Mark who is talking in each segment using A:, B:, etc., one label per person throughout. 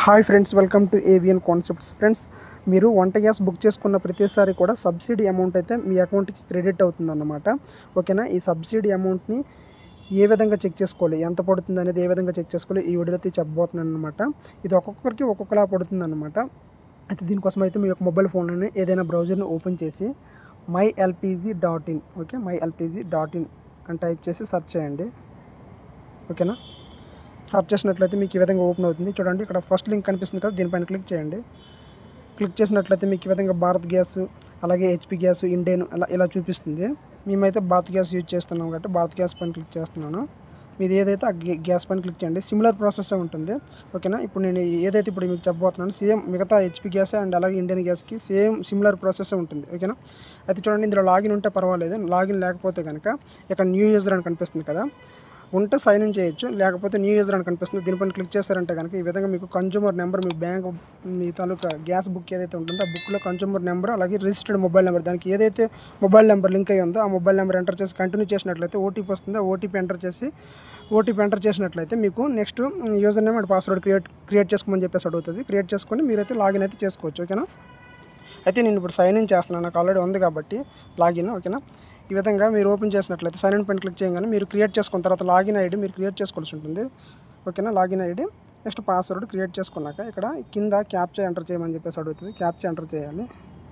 A: hi friends welcome to Avian Concepts friends మీరు వంట gas book చేసుకున్న ప్రతిసారి కూడా సబ్సిడీ అమౌంట్ అయితే మీ అకౌంట్కి క్రెడిట్ అవుతుందన్నమాట ఓకేనా ఈ సబ్సిడీ అమౌంట్ని ఏ విధంగా చెక్ చేసుకోవాలి ఎంత పడుతుంది అనేది ఏ విధంగా చెక్ చేసుకోవాలి ఈ వీడియోలో అయితే చెప్పబోతున్నాను అనమాట ఇది ఒక్కొక్కరికి ఒక్కొక్కలా పడుతుంది అనమాట అయితే దీనికోసం అయితే మీ యొక్క మొబైల్ ఫోన్లోనే ఏదైనా బ్రౌజర్ని ఓపెన్ చేసి my LPG dot in okay my LPG dot in అని టైప్ చేసి సెర్చ్ చేయండి ఓకేనా సెర్చ్ చేసినట్లయితే మీకు ఈ విధంగా ఓపెన్ అవుతుంది చూడండి ఇక్కడ ఫస్ట్ లింక్ కనిపిస్తుంది కదా దీనిపైన క్లిక్ చేయండి క్లిక్ చేసినట్లయితే మీకు ఈ విధంగా భారత్ గ్యాస్ అలాగే హెచ్పి గ్యాస్ ఇండేన్ అలా ఇలా చూపిస్తుంది మేమైతే భారత్ గ్యాస్ యూజ్ చేస్తున్నాం కాబట్టి భారత్ గ్యాస్ పైన క్లిక్ చేస్తున్నాను మీది ఏదైతే ఆ గ్యా- గ్యాస్ పైన క్లిక్ చేయండి సిమిలర్ ప్రాసెస్ ఉంటుంది ఓకేనా ఇప్పుడు నేను ఏదైతే ఇప్పుడు మీకు చెప్పబోతున్నాను సేమ్ మిగతా హెచ్పి గ్యాస్ అండ్ అలాగే ఇండియన్ గ్యాస్కి సేమ్ సిమిలర్ ప్రాసెస్ ఉంటుంది ఓకేనా అయితే చూడండి ఇందులో లాగిన్ ఉంటే పర్వాలేదు లాగిన్ లేకపోతే కనుక ఇక్కడ న్యూ యూజర్ అని కనిపిస్తుంది కదా ఉంటే సైన్ ఇన్ చేయొచ్చు లేకపోతే న్యూ యూజర్ అని కనిపిస్తుంది దీనిపైన క్లిక్ చేశారంటే కనుక ఈ విధంగా మీకు కన్జ్యూమర్ నెంబర్ మీ బ్యాంక్ మీ తాలూకా గ్యాస్ బుక్ ఏదైతే ఉంటుందో ఆ బుక్లో కన్జ్యూమర్ నెంబర్ అలాగే రిజిస్టర్డ్ మొబైల్ నెంబర్ దానికి ఏదైతే మొబైల్ నెంబర్ లింక్ అయ్యి ఉందో ఆ మొబైల్ నెంబర్ ఎంటర్ చేసి కంటిన్యూ చేసినట్లయితే ఓటీపీ వస్తుంది ఆ ఓటీపీ ఎంటర్ చేసి ఓటీపీ ఎంటర్ చేసినట్లయితే మీకు next user name and password create create చేసుకోమని చెప్పేసి అడుగుతుంది క్రియేట్ చేసుకొని మీరైతే లాగిన్ అయితే చేసుకోవచ్చు ఓకేనా అయితే నేను ఇప్పుడు సైన్ ఇన్ చేస్తున్నాను నాకు ఆల్రెడీ ఉంది కాబట్టి లాగిన్ ఓకేనా ఈ విధంగా మీరు ఓపెన్ చేసినట్లయితే సైన్ ఇన్ పైన క్లిక్ చేయగానే మీరు క్రియేట్ చేసుకున్న తర్వాత లాగిన్ ఐడి మీరు క్రియేట్ చేసుకోవాల్సి ఉంటుంది ఓకేనా login ID next password create చేసుకున్నాక ఇక్కడ కింద క్యాప్చా ఎంటర్ చేయమని చెప్పేసి అడుగుతుంది క్యాప్చా ఎంటర్ చేయాలి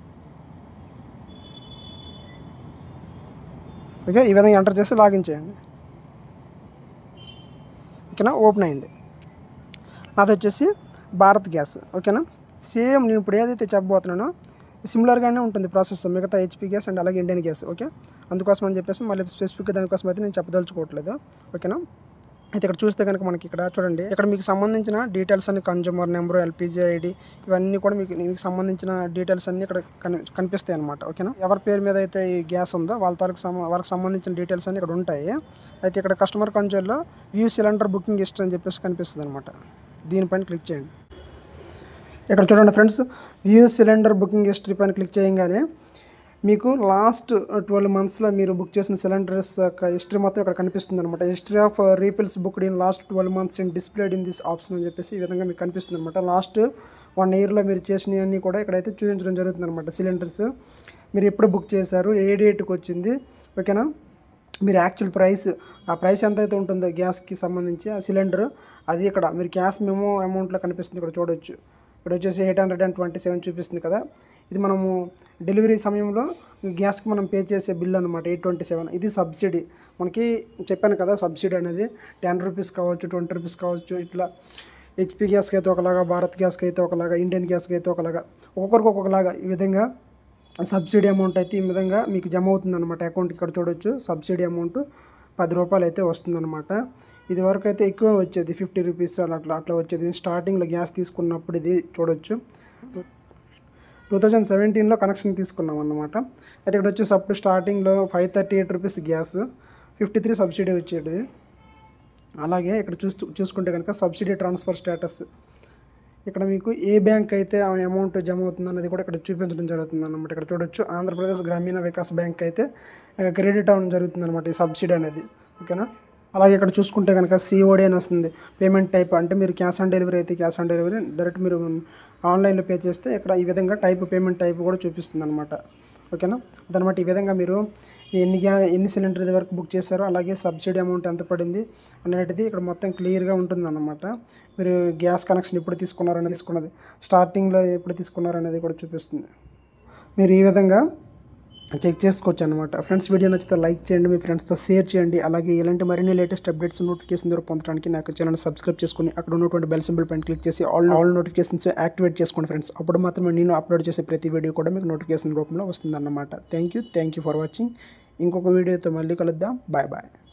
A: ఓకే ఈ విధంగా ఎంటర్ చేసి లాగిన్ చేయండి ఓకేనా ఓపెన్ అయింది నాది వచ్చేసి భారత్ గ్యాస్ ఓకేనా సేమ్ నేను ఇప్పుడు ఏదైతే చెప్పబోతున్నానో సిమిలర్గానే ఉంటుంది ప్రాసెస్ మిగతా హెచ్పి గ్యాస్ అండ్ అలాగే ఇండియన్ గ్యాస్ ఓకే అందుకోసం అని చెప్పేసి మళ్ళీ స్పెసిఫిక్గా దానికోసం అయితే నేను చెప్పదలుచుకోవట్లేదు ఓకేనా అయితే ఇక్కడ చూస్తే కనుక మనకి ఇక్కడ చూడండి ఇక్కడ మీకు సంబంధించిన డీటెయిల్స్ అన్ని కన్జ్యూమర్ నెంబర్ ఎల్పిజి ఐడి ఇవన్నీ కూడా మీకు మీకు సంబంధించిన డీటెయిల్స్ అన్ని ఇక్కడ కని కనిపిస్తాయి అనమాట ఓకేనా ఎవరి పేరు మీద అయితే ఈ గ్యాస్ ఉందో వాళ్ళ తాలూకు సంబ వాళ్ళకి సంబంధించిన డీటెయిల్స్ అన్ని ఇక్కడ ఉంటాయి అయితే ఇక్కడ కస్టమర్ కన్సోల్లో వ్యూ సిలిండర్ బుకింగ్ హిస్టరీ అని చెప్పేసి కనిపిస్తుంది అనమాట దీనిపైన క్లిక్ చేయండి ఇక్కడ చూడండి friends view cylinder booking history పైన క్లిక్ చేయగానే మీకు లాస్ట్ ట్వెల్వ్ మంత్స్లో మీరు బుక్ చేసిన సిలిండర్స్ యొక్క హిస్టరీ మొత్తం ఇక్కడ కనిపిస్తుంది అనమాట history of refills booked in last twelve months in displayed in this option అని చెప్పేసి ఈ విధంగా మీకు కనిపిస్తుంది అనమాట లాస్ట్ వన్ ఇయర్లో మీరు చేసినవన్నీ కూడా ఇక్కడైతే చూపించడం జరుగుతుంది అనమాట సిలిండర్స్ మీరు ఎప్పుడు బుక్ చేశారు ఏ డేట్కి వచ్చింది ఓకేనా మీరు యాక్చువల్ ప్రైస్ ఆ ప్రైస్ ఎంత అయితే ఉంటుందో గ్యాస్కి సంబంధించి ఆ సిలిండర్ అది ఇక్కడ మీరు గ్యాస్ మెమో అమౌంట్లో కనిపిస్తుంది ఇక్కడ చూడొచ్చు ఇక్కడ వచ్చేసి eight hundred and twenty seven చూపిస్తుంది కదా ఇది మనము డెలివరీ సమయంలో గ్యాస్కి మనం పే చేసే బిల్ అనమాట ఎయిట్ ట్వంటీ సెవెన్ ఇది సబ్సిడీ మనకి చెప్పాను కదా సబ్సిడీ అనేది టెన్ రూపీస్ కావచ్చు ట్వంటీ రూపీస్ కావచ్చు ఇట్లా హెచ్పి గ్యాస్కి అయితే ఒకలాగా భారత్ గ్యాస్కి అయితే ఒకలాగా ఇండియన్ గ్యాస్కి అయితే ఒకలాగా ఒక్కొక్కరికి ఒక్కొక్కలాగా ఈ విధంగా సబ్సిడీ అమౌంట్ అయితే ఈ విధంగా మీకు జమ అవుతుంది అనమాట అకౌంట్ ఇక్కడ చూడొచ్చు సబ్సిడీ అమౌంట్ పది రూపాయలు అయితే వస్తుందన్నమాట ఇది వరకు అయితే ఎక్కువ వచ్చేది ఫిఫ్టీ రూపీస్ అలా అట్లా అట్లా వచ్చేది స్టార్టింగ్లో గ్యాస్ తీసుకున్నప్పుడు ఇది చూడొచ్చు టూ థౌజండ్ సెవెంటీన్లో కనెక్షన్ తీసుకున్నాం అన్నమాట అయితే ఇక్కడ వచ్చేసి అప్పుడు స్టార్టింగ్లో five thirty eight rupees gas fifty three subsidy వచ్చేది అలాగే ఇక్కడ చూస్తూ చూసుకుంటే కనుక సబ్సిడీ ట్రాన్స్ఫర్ స్టేటస్ ఇక్కడ మీకు ఏ బ్యాంక్ అయితే ఆ అమౌంట్ జమ అవుతుంది అన్నది కూడా ఇక్కడ చూపించడం జరుగుతుంది అనమాట ఇక్కడ చూడొచ్చు ఆంధ్రప్రదేశ్ గ్రామీణ వికాస్ బ్యాంక్ అయితే క్రెడిట్ అవ్వడం జరుగుతుంది అనమాట ఈ సబ్సిడీ అనేది ఓకేనా అలాగే ఇక్కడ చూసుకుంటే కనుక సిఓడి అని వస్తుంది పేమెంట్ టైప్ అంటే మీరు క్యాష్ ఆన్ డెలివరీ అయితే క్యాష్ ఆన్ డెలివరీ డైరెక్ట్ మీరు ఆన్లైన్లో పే చేస్తే ఇక్కడ ఈ విధంగా టైప్ పేమెంట్ టైప్ కూడా చూపిస్తుంది అనమాట ఓకేనా అదనమాట ఈ విధంగా మీరు ఎన్ని గ్యా ఎన్ని సిలిండర్ ఇది వరకు బుక్ చేశారో అలాగే సబ్సిడీ అమౌంట్ ఎంత పడింది అనేటిది ఇక్కడ మొత్తం క్లియర్గా ఉంటుంది అనమాట మీరు గ్యాస్ కనెక్షన్ ఎప్పుడు తీసుకున్నారనేది తీసుకున్నది స్టార్టింగ్లో ఎప్పుడు తీసుకున్నారనేది కూడా చూపిస్తుంది మీరు ఈ విధంగా చెక్ చేసుకోవచ్చు అనమాట ఫ్రెండ్స్ వీడియో నచ్చితే లైక్ చేయండి మీ ఫ్రెండ్స్తో షేర్ చేయండి అలాగే ఇలాంటి మరిన్ని లేటెస్ట్ అప్డేట్స్ నోటిఫికేషన్ ద్వారా పొందడానికి నాకు ఛానల్ సబ్స్క్రైబ్ చేసుకుని అక్కడ ఉన్నటువంటి బెల్ సింబల్ పైన క్లిక్ చేసి ఆల్ ఆల్ నోటిఫికేషన్స్ యాక్టివేట్ చేసుకోండి ఫ్రెండ్స్ అప్పుడు మాత్రమే నేను అప్లోడ్ చేసే ప్రతి వీడియో కూడా మీకు నోటిఫికేషన్ రూపంలో వస్తుందన్నమాట thank you thank you for watching ఇంకొక వీడియోతో మళ్ళీ కలుద్దాం బాయ్ బాయ్